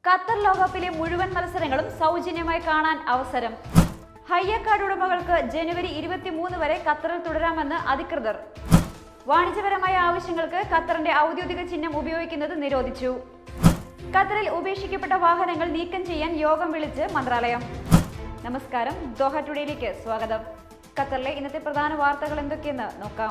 Qatar ലോകകപ്പിലെ മുഴുവൻ മത്സരങ്ങളും സൗജന്യമായി കാണാൻ അവസരം ഹയ്യക്കാട് ഉടമകൾക്ക് ജനുവരി ഇരുപത്തിമൂന്ന് വരെ ഖത്തറിൽ തുടരാമെന്ന് അധികൃതർ വാണിജ്യപരമായ ആവശ്യങ്ങൾക്ക് ഖത്തറിന്റെ ഔദ്യോഗിക ചിഹ്നം ഉപയോഗിക്കുന്നത് നിരോധിച്ചു ഖത്തറിൽ ഉപേക്ഷിക്കപ്പെട്ട വാഹനങ്ങൾ നീക്കം ചെയ്യാൻ യോഗം വിളിച്ച് മന്ത്രാലയം നമസ്കാരം ദോഹ ടുഡേയിലേക്ക് സ്വാഗതം ഖത്തറിലെ ഇന്നത്തെ പ്രധാന വാർത്തകൾ എന്തൊക്കെയെന്ന് നോക്കാം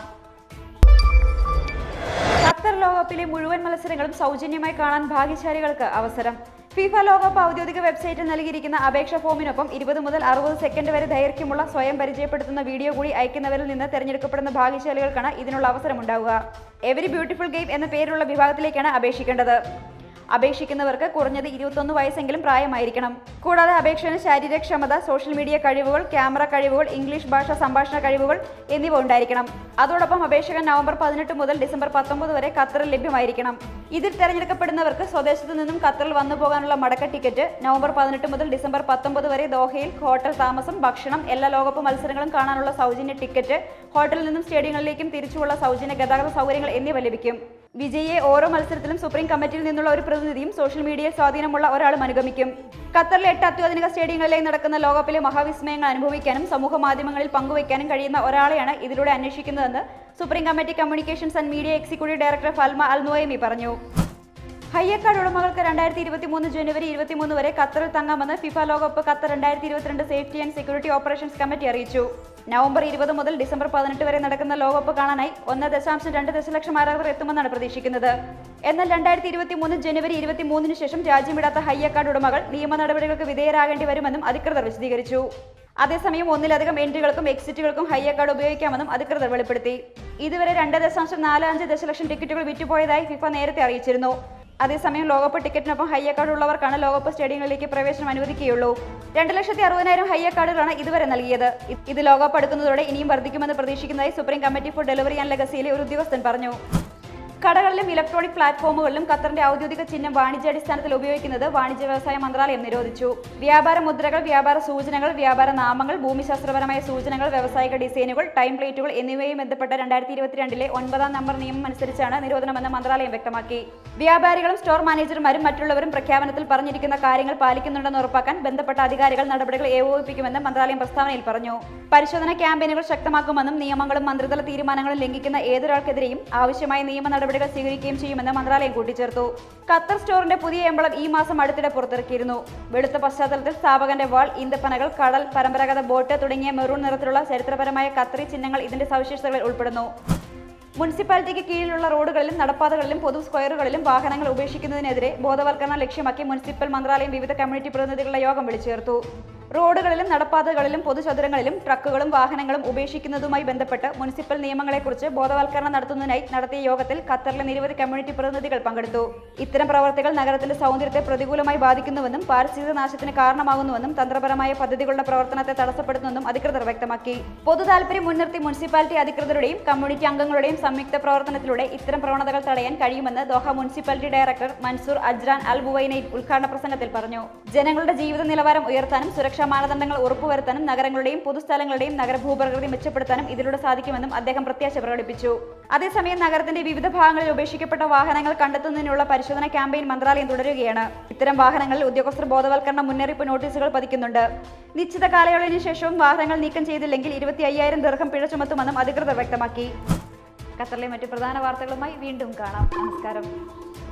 ഖത്തർ ലോകകപ്പിലെ മുഴുവൻ മത്സരങ്ങളും സൗജന്യമായി കാണാൻ ഭാഗ്യശാലികൾക്ക് അവസരം ഫിഫ ലോകകപ്പ് ഔദ്യോഗിക വെബ്സൈറ്റിൽ നൽകിയിരിക്കുന്ന അപേക്ഷാ ഫോമിനൊപ്പം ഇരുപത് മുതൽ അറുപത് സെക്കൻഡ് വരെ ദൈർഘ്യമുള്ള സ്വയം പരിചയപ്പെടുത്തുന്ന വീഡിയോ കൂടി അയക്കുന്നവരിൽ നിന്ന് തിരഞ്ഞെടുക്കപ്പെടുന്ന ഭാഗ്യശാലികൾക്കാണ് ഇതിനുള്ള അവസരമുണ്ടാവുക എവരി ബ്യൂട്ടിഫുൾ ഗെയിം എന്ന പേരിലുള്ള വിഭാഗത്തിലേക്കാണ് അപേക്ഷിക്കേണ്ടത് അപേക്ഷിക്കുന്നവർക്ക് കുറഞ്ഞത് ഇരുപത്തൊന്ന് വയസ്സെങ്കിലും പ്രായമായിരിക്കണം കൂടാതെ അപേക്ഷന് ശാരീരക്ഷമത സോഷ്യൽ മീഡിയ കഴിവുകൾ ക്യാമറ കഴിവുകൾ ഇംഗ്ലീഷ് ഭാഷ സംഭാഷണ കഴിവുകൾ എന്നിവ ഉണ്ടായിരിക്കണം അതോടൊപ്പം അപേക്ഷകൻ നവംബർ പതിനെട്ട് മുതൽ ഡിസംബർ പത്തൊമ്പത് വരെ ഖത്തറിൽ ലഭ്യമായിരിക്കണം ഇതിൽ തെരഞ്ഞെടുക്കപ്പെടുന്നവർക്ക് സ്വദേശത്തു നിന്നും ഖത്തറിൽ വന്നു പോകാനുള്ള മടക്ക ടിക്കറ്റ് നവംബർ പതിനെട്ട് മുതൽ ഡിസംബർ പത്തൊമ്പത് വരെ ദോഹയിൽ ഹോട്ടൽ താമസം ഭക്ഷണം എല്ലാ ലോകകപ്പ് മത്സരങ്ങളും കാണാനുള്ള സൗജന്യ ടിക്കറ്റ് ഹോട്ടലിൽ നിന്നും സ്റ്റേഡിയങ്ങളിലേക്കും തിരിച്ചുള്ള സൗജന്യ ഗതാഗത സൗകര്യങ്ങൾ എന്നിവ ലഭിക്കും വിജയിയെ ഓരോ മത്സരത്തിലും സുപ്രീം കമ്മിറ്റിയിൽ നിന്നുള്ള ഒരു പ്രതിനിധിയും സോഷ്യൽ മീഡിയയിൽ സ്വാധീനമുള്ള ഒരാളും അനുഗമിക്കും ഖത്തറിലെ എട്ട് അത്യാധുനിക സ്റ്റേഡിയങ്ങളിലായി നടക്കുന്ന ലോകകപ്പിലെ മഹാവിസ്മയങ്ങൾ അനുഭവിക്കാനും സമൂഹ മാധ്യമങ്ങളിൽ പങ്കുവയ്ക്കാനും കഴിയുന്ന ഒരാളെയാണ് ഇതിലൂടെ അന്വേഷിക്കുന്നതെന്ന് supreme committee communications and media executive director Fatma al Nuaimi പറഞ്ഞു ഹയ്യക്കാട് ഉടമകൾക്ക് രണ്ടായിരത്തി ഇരുപത്തി മൂന്ന് ജനുവരി ഇരുപത്തിമൂന്ന് വരെ ഖത്തറിൽ തങ്ങാമെന്ന് ഫിഫ ലോകകപ്പ് ഖത്തർ രണ്ടായിരത്തി ഇരുപത്തിരണ്ട് safety and security operations committee അറിയിച്ചു നവംബർ ഇരുപത് മുതൽ ഡിസംബർ പതിനെട്ട് വരെ നടക്കുന്ന ലോകകപ്പ് കാണാനായി ഒന്ന് ദശാംശം രണ്ട് ദശലക്ഷം ആരാധകർ എത്തുമെന്നാണ് പ്രതീക്ഷിക്കുന്നത് എന്നാൽ രണ്ടായിരത്തി ഇരുപത്തി മൂന്ന് ജനുവരി ഇരുപത്തി മൂന്നിന് ശേഷം രാജ്യം വിടാത്ത ഹയ്യക്കാട് ഉടമകൾ നിയമ നടപടികൾക്ക് വിധേയരാകേണ്ടി വരുമെന്നും അധികൃതർ വിശദീകരിച്ചു അതേസമയം ഒന്നിലധികം എൻട്രികൾക്കും എക്സിറ്റുകൾക്കും ഹയ്യ കാർഡ് ഉപയോഗിക്കാമെന്നും അധികൃതർ വെളിപ്പെടുത്തി ഇതുവരെ രണ്ട് ദശാംശം നാല് അഞ്ച് ദശലക്ഷം ടിക്കറ്റുകൾ വിറ്റുപോയതായി ഫിഫ നേരത്തെ അറിയിച്ചിരുന്നു അതേസമയം ലോകകപ്പ് ടിക്കറ്റിനൊപ്പം ഹയ്യ കാർഡ് ഉള്ളവർക്കാണ് ലോകകപ്പ് സ്റ്റേഡിയങ്ങളിലേക്ക് പ്രവേശനം അനുവദിക്കുകയുള്ളൂ രണ്ട് ലക്ഷത്തി അറുപതിനായിരം ഹയ്യ കാർഡുകളാണ് ഇതുവരെ നൽകിയത് ഇ- ഇത് ലോകകപ്പ് അടുക്കുന്നതോടെ ഇനിയും വർദ്ധിക്കുമെന്ന് പ്രതീക്ഷിക്കുന്നതായി supreme committee for delivery and ലെഗസിയിലെ ഒരു ഉദ്യോഗസ്ഥൻ പറഞ്ഞു കടകളിലും ഇലക്ട്രോണിക് പ്ലാറ്റ്ഫോമുകളിലും ഖത്തറിന്റെ ഔദ്യോഗിക ചിഹ്നം വാണിജ്യാടിസ്ഥാനത്തിൽ ഉപയോഗിക്കുന്നത് വാണിജ്യ വ്യവസായ മന്ത്രാലയം നിരോധിച്ചു വ്യാപാര മുദ്രകൾ വ്യാപാര സൂചനകൾ വ്യാപാര നാമങ്ങൾ ഭൂമിശാസ്ത്രപരമായ സൂചനകൾ വ്യാവസായിക ഡിസൈനുകൾ ടൈം പ്ലേറ്റുകൾ എന്നിവയുമായി ബന്ധപ്പെട്ട രണ്ടായിരത്തി ഇരുപത്തിരണ്ടിലെ ഒൻപതാം നമ്പർ നിയമം അനുസരിച്ചാണ് നിരോധനമെന്ന് മന്ത്രാലയം വ്യക്തമാക്കി വ്യാപാരികളും സ്റ്റോർ മാനേജർമാരും മറ്റുള്ളവരും പ്രഖ്യാപനത്തിൽ പറഞ്ഞിരിക്കുന്ന കാര്യങ്ങൾ പാലിക്കുന്നുണ്ടെന്ന് ഉറപ്പാക്കാൻ ബന്ധപ്പെട്ട അധികാരികൾ നടപടികൾ ഏകോപിപ്പിക്കുമെന്ന് മന്ത്രാലയം പ്രസ്താവനയിൽ പറഞ്ഞു പരിശോധന ക്യാമ്പയിനുകൾ ശക്തമാക്കുമെന്നും നിയമങ്ങളും മന്ത്രിതല തീരുമാനങ്ങളും ലംഘിക്കുന്ന ഏതൊരാൾക്കെതിരെയും ആവശ്യമായ നിയമ നടപടികൾ സ്വീകരിക്കുകയും ചെയ്യുമെന്ന് മന്ത്രാലയം കൂട്ടിച്ചേർത്തു ഖത്തർ സ്റ്റോറിന്റെ പുതിയ എംബളം ഈ മാസം അടുത്തിടെ പുറത്തിറക്കിയിരുന്നു വെളുത്ത പശ്ചാത്തലത്തിൽ സ്ഥാപകന്റെ വാൾ ഈന്തപ്പനകൾ കടൽ പരമ്പരാഗത ബോട്ട് തുടങ്ങിയ മെറൂൺ നിറത്തിലുള്ള ചരിത്രപരമായ ഖത്തറി ചിഹ്നങ്ങൾ ഇതിന്റെ സവിശേഷതകളിൽ ഉൾപ്പെടുന്നു മുനിസിപ്പാലിറ്റിക്ക് കീഴിലുള്ള റോഡുകളിലും നടപ്പാതകളിലും പൊതു സ്ക്വയറുകളിലും വാഹനങ്ങൾ ഉപേക്ഷിക്കുന്നതിനെതിരെ ബോധവൽക്കരണം ലക്ഷ്യമാക്കി മുനിസിപ്പൽ മന്ത്രാലയം വിവിധ കമ്മ്യൂണിറ്റി പ്രതിനിധികളുടെ യോഗം വിളിച്ചു ചേർത്തു റോഡുകളിലും നടപ്പാതകളിലും പൊതുചതുരങ്ങളിലും ട്രക്കുകളും വാഹനങ്ങളും ഉപേക്ഷിക്കുന്നതുമായി ബന്ധപ്പെട്ട് മുനിസിപ്പൽ നിയമങ്ങളെക്കുറിച്ച് ബോധവൽക്കരണം നടത്തുന്നതിനായി നടത്തിയ യോഗത്തിൽ ഖത്തറിലെ നിരവധി കമ്മ്യൂണിറ്റി പ്രതിനിധികൾ പങ്കെടുത്തു ഇത്തരം പ്രവർത്തികൾ നഗരത്തിന്റെ സൗന്ദര്യത്തെ പ്രതികൂലമായി ബാധിക്കുന്നുവെന്നും പാരിസ്ഥിതിക നാശത്തിന് കാരണമാകുന്നുവെന്നും തന്ത്രപരമായ പദ്ധതികളുടെ പ്രവർത്തനത്തെ തടസ്സപ്പെടുത്തുമെന്നും അധികൃതർ വ്യക്തമാക്കി പൊതു താൽപര്യം മുൻനിർത്തി മുനിസിപ്പാലിറ്റി അധികൃതരുടെയും കമ്മ്യൂണിറ്റി അംഗങ്ങളുടെയും സംയുക്ത പ്രവർത്തനത്തിലൂടെ ഇത്തരം പ്രവണതകൾ തടയാൻ കഴിയുമെന്ന് Doha municipality director Mansoor Ajran al Buwainain ഉദ്ഘാടന പ്രസംഗത്തിൽ പറഞ്ഞു ജനങ്ങളുടെ ജീവിത നിലവാരം ഉയർത്താനും സുരക്ഷാ മാനദണ്ഡങ്ങൾ ഉറപ്പുവരുത്താനും നഗരങ്ങളുടെയും പൊതുസ്ഥലങ്ങളുടെയും നഗരഭൂപ്രകൃതി മെച്ചപ്പെടുത്താനും ഇതിലൂടെ സാധിക്കുമെന്നും അദ്ദേഹം പ്രത്യാശ പ്രകടിപ്പിച്ചു അതേസമയം നഗരത്തിന്റെ വിവിധ ഭാഗങ്ങളിൽ ഉപേക്ഷിക്കപ്പെട്ട വാഹനങ്ങൾ കണ്ടെത്തുന്നതിനുള്ള പരിശോധന ക്യാമ്പയിൻ മന്ത്രാലയം തുടരുകയാണ് ഇത്തരം വാഹനങ്ങളിൽ ഉദ്യോഗസ്ഥർ ബോധവൽക്കരണ മുന്നറിയിപ്പ് നോട്ടീസുകൾ പതിക്കുന്നുണ്ട് നിശ്ചിത കാലയളവിന് ശേഷവും വാഹനങ്ങൾ നീക്കം ചെയ്തില്ലെങ്കിൽ ഇരുപത്തി അയ്യായിരം ദീർഘം പിഴ ചുമത്തുമെന്നും അധികൃതർ വ്യക്തമാക്കി ഖത്തറിലെ മറ്റു പ്രധാന വാർത്തകളുമായി വീണ്ടും കാണാം നമസ്കാരം